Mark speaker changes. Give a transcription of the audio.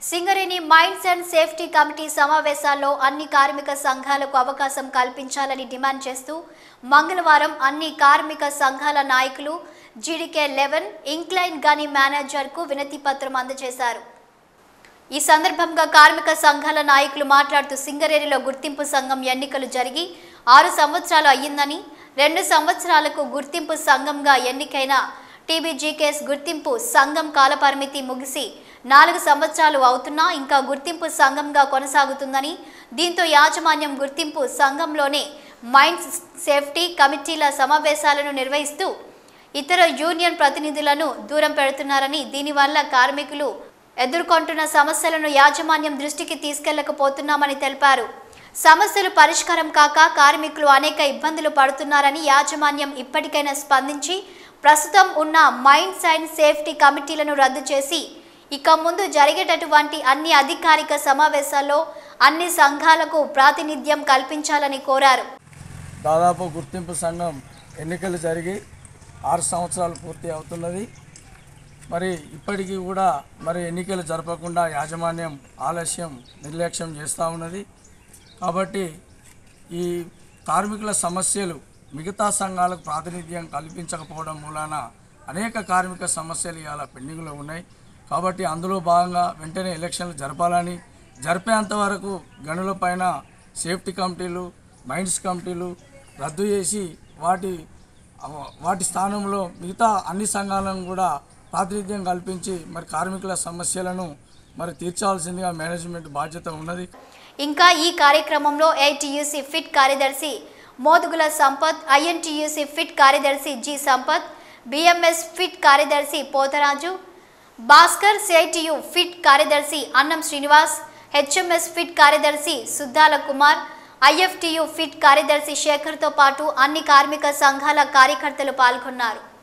Speaker 1: Singareni mines and safety committee సమావేశాల్లో అన్ని కార్మిక సంఘాలకు అవకాశం కల్పించాలని డిమాండ్ చేస్తూ మంగళవారం అన్ని కార్మిక సంఘాల నాయకులు జీడీకే లెవెన్ ఇంక్లైన్ గని మేనేజర్కు వినతి పత్రం అందజేశారు ఈ సందర్భంగా కార్మిక సంఘాల నాయకులు మాట్లాడుతూ సింగరేణిలో గుర్తింపు సంఘం ఎన్నికలు జరిగి ఆరు సంవత్సరాలు అయ్యిందని రెండు సంవత్సరాలకు గుర్తింపు సంఘంగా ఎన్నికైన టీబీజీకేఎస్ గుర్తింపు సంఘం కాలపరిమితి ముగిసి నాలుగు సంవత్సరాలు అవుతున్నా ఇంకా గుర్తింపు సంఘంగా కొనసాగుతుందని దీంతో యాజమాన్యం గుర్తింపు సంఘంలోనే మైన్స్ సేఫ్టీ కమిటీల సమావేశాలను నిర్వహిస్తూ ఇతర యూనియన్ ప్రతినిధులను దూరం పెడుతున్నారని దీనివల్ల కార్మికులు ఎదుర్కొంటున్న సమస్యలను యాజమాన్యం దృష్టికి తీసుకెళ్లకపోతున్నామని తెలిపారు సమస్యలు పరిష్కారం కాక కార్మికులు అనేక ఇబ్బందులు పడుతున్నారని యాజమాన్యం ఇప్పటికైనా స్పందించి ప్రస్తుతం ఉన్న మైన్స్ అండ్ సేఫ్టీ కమిటీలను రద్దు చేసి ఇక ముందు జరిగేటటువంటి అన్ని అధికారిక సమావేశాల్లో అన్ని సంఘాలకు ప్రాతినిధ్యం కల్పించాలని కోరారు
Speaker 2: దాదాపు గుర్తింపు సంఘం ఎన్నికలు జరిగి ఆరు సంవత్సరాలు పూర్తి అవుతున్నది మరి ఇప్పటికీ కూడా మరి ఎన్నికలు జరపకుండా యాజమాన్యం ఆలస్యం నిర్లక్ష్యం చేస్తూ ఉన్నది కాబట్టి ఈ కార్మికుల సమస్యలు మిగతా సంఘాలకు ప్రాతినిధ్యం కల్పించకపోవడం మూలాన అనేక కార్మిక సమస్యలు ఇవాళ పెండింగ్లో ఉన్నాయి కాబట్టి అందులో భాగంగా వెంటనే ఎలక్షన్లు జరపాలని జరిపేంత వరకు గనుల పైన సేఫ్టీ కమిటీలు మైండ్స్ కమిటీలు రద్దు చేసి వాటి వాటి స్థానంలో మిగతా అన్ని సంఘాలను కూడా ప్రాతినిధ్యం కల్పించి మరి కార్మికుల సమస్యలను మరి తీర్చాల్సిందిగా మేనేజ్మెంట్ బాధ్యత ఉన్నది
Speaker 1: ఇంకా ఈ కార్యక్రమంలో ఏటీయూసీ ఫిట్ కార్యదర్శి మోదుగుల సంపత్ ఐఎన్టీయూసీ ఫిట్ కార్యదర్శి జి సంపత్ బిఎంఎస్ ఫిట్ కార్యదర్శి పోతరాజు భాస్కర్ సిఐటియు ఫిట్ కార్యదర్శి అన్నం శ్రీనివాస్ హెచ్ఎంఎస్ ఫిట్ కార్యదర్శి సుద్దాల కుమార్ ఐఎఫ్టియు ఫిట్ కార్యదర్శి శేఖర్తో పాటు అన్ని కార్మిక సంఘాల కార్యకర్తలు పాల్గొన్నారు